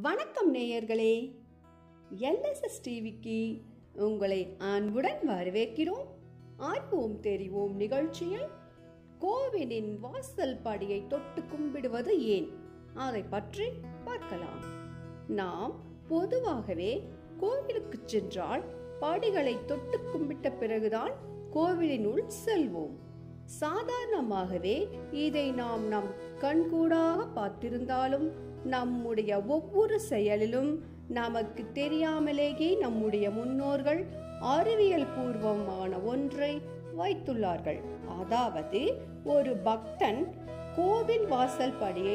வணக்கம் நேயர்களே எல்எஸ்எஸ் டிவிக்கு உங்களை அன்புடன் வரவேற்கிறோம் ஆர்வம் தெரிவோம் நிகழ்ச்சியில் கோவிலின் வாசல் படியை தொட்டு கும்பிடுவது ஏன் அதை பற்றி பார்க்கலாம் நாம் பொதுவாகவே கோவிலுக்கு சென்றால் படிகளை தொட்டு கும்பிட்ட பிறகுதான் கோவிலினுள் செல்வோம் சாதாரணமாகவே இதை நாம் நம் கண்கூடாக பார்த்திருந்தாலும் நம்முடைய ஒவ்வொரு செயலிலும் நமக்கு தெரியாமலேயே நம்முடைய முன்னோர்கள் அறிவியல் பூர்வமான ஒன்றை வைத்துள்ளார்கள் அதாவது ஒரு பக்தன் கோவில் வாசல் படியை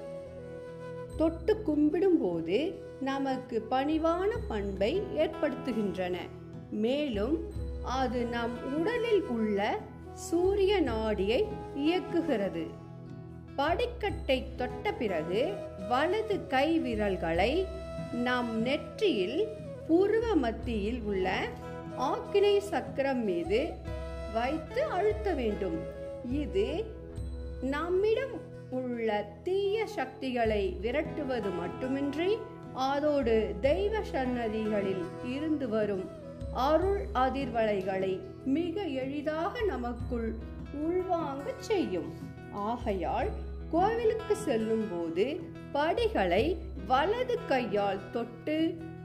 தொட்டு கும்பிடும்போது நமக்கு பணிவான பண்பை ஏற்படுத்துகின்றன மேலும் அது நம் உடலில் உள்ள சூரிய நாடியை இயக்குகிறது படிக்கட்டை தொட்ட பிறகு வலது கை விரல்களை நம் நெற்றியில் புருவ மத்தியில் உள்ள ஆக்கினை சக்கரம் மீது வைத்து அழுத்த வேண்டும் இது நம்மிடம் உள்ள தீய சக்திகளை விரட்டுவது மட்டுமின்றி அதோடு தெய்வ சன்னதிகளில் இருந்து வரும் அருள் அதிர்வலைகளை மிக எளிதாக நமக்குள் உள்வாங்கச் செய்யும் ஆகையால் கோவிலுக்கு செல்லும் போது படிகளை வலது கையால் தொட்டு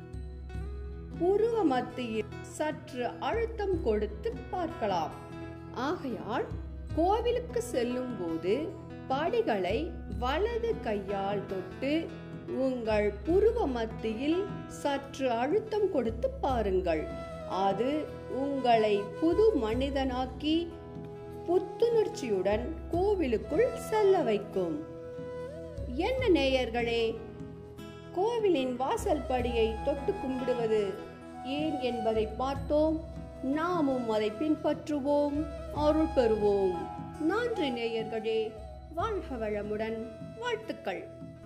புருவ மத்தியில் சற்று அழுத்தம் கொடுத்து பார்க்கலாம் ஆகையால் கோவிலுக்கு செல்லும் போது படிகளை வலது கையால் தொட்டு உங்கள் புருவ மத்தியில் சற்று அழுத்தம் கொடுத்து பாருங்கள் அது உங்களை புது மனிதனாக்கி புத்துணர்ச்சியுடன் கோவிலுக்குள் செல்ல வைக்கும் என்ன நேயர்களே கோவிலின் வாசல் படியை தொட்டு கும்பிடுவது ஏன் என்பதை பார்த்தோம் நாமும் அதை பின்பற்றுவோம் அருள் பெறுவோம் நன்றி நேயர்களே வாழ்க வளமுடன் வாழ்த்துக்கள்